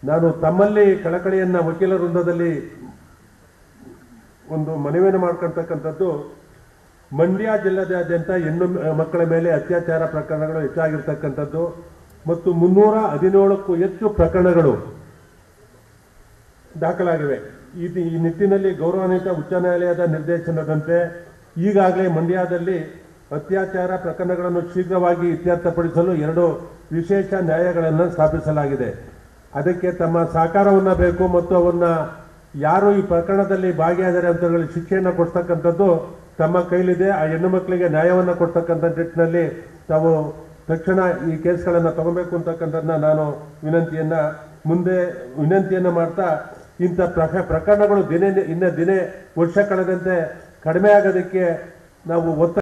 ನಾನು ತಮ್ಮಲ್ಲಿ ಕಳಕಳಿಯನ್ನ ವಕೀಲ ವೃಂದದಲ್ಲಿ ಒಂದು ಮನವಿಯನ್ನು ಮಾಡ್ಕೊಳ್ತಕ್ಕಂಥದ್ದು ಮಂಡ್ಯ ಜಿಲ್ಲಾದ್ಯಂತ ಹೆಣ್ಣು ಮಕ್ಕಳ ಮೇಲೆ ಅತ್ಯಾಚಾರ ಪ್ರಕರಣಗಳು ಹೆಚ್ಚಾಗಿರ್ತಕ್ಕಂಥದ್ದು ಮತ್ತು ಮುನ್ನೂರ ಹದಿನೇಳಕ್ಕೂ ಹೆಚ್ಚು ಪ್ರಕರಣಗಳು ದಾಖಲಾಗಿವೆ ಇದು ಈ ನಿಟ್ಟಿನಲ್ಲಿ ಗೌರವಾನ್ವಿತ ಉಚ್ಚ ನ್ಯಾಯಾಲಯದ ನಿರ್ದೇಶನದಂತೆ ಈಗಾಗಲೇ ಮಂಡ್ಯದಲ್ಲಿ ಅತ್ಯಾಚಾರ ಪ್ರಕರಣಗಳನ್ನು ಶೀಘ್ರವಾಗಿ ಇತ್ಯರ್ಥಪಡಿಸಲು ಎರಡು ವಿಶೇಷ ನ್ಯಾಯಾಲಯಗಳನ್ನು ಸ್ಥಾಪಿಸಲಾಗಿದೆ ಅದಕ್ಕೆ ತಮ್ಮ ಸಹಕಾರವನ್ನು ಬೇಕು ಮತ್ತು ಅವನ್ನ ಯಾರು ಈ ಪ್ರಕರಣದಲ್ಲಿ ಭಾಗಿಯಾದರೆ ಅಂತ ಹೇಳಿ ಶಿಕ್ಷೆಯನ್ನು ಕೊಡ್ತಕ್ಕಂಥದ್ದು ತಮ್ಮ ಕೈಲಿದೆ ಆ ಹೆಣ್ಣು ಮಕ್ಕಳಿಗೆ ನ್ಯಾಯವನ್ನು ಕೊಡ್ತಕ್ಕಂಥ ನಿಟ್ಟಿನಲ್ಲಿ ತಾವು ತಕ್ಷಣ ಈ ಕೇಸ್ಗಳನ್ನು ತಗೋಬೇಕು ಅಂತಕ್ಕಂಥದ್ದನ್ನ ನಾನು ವಿನಂತಿಯನ್ನ ಮುಂದೆ ವಿನಂತಿಯನ್ನ ಮಾಡ್ತಾ ಇಂಥ ಪ್ರಕ ಪ್ರಕರಣಗಳು ದಿನೇ ಇನ್ನ ದಿನೇ ವರ್ಷ ಕಳೆದಂತೆ ಕಡಿಮೆ ಆಗೋದಕ್ಕೆ ನಾವು ಒತ್ತ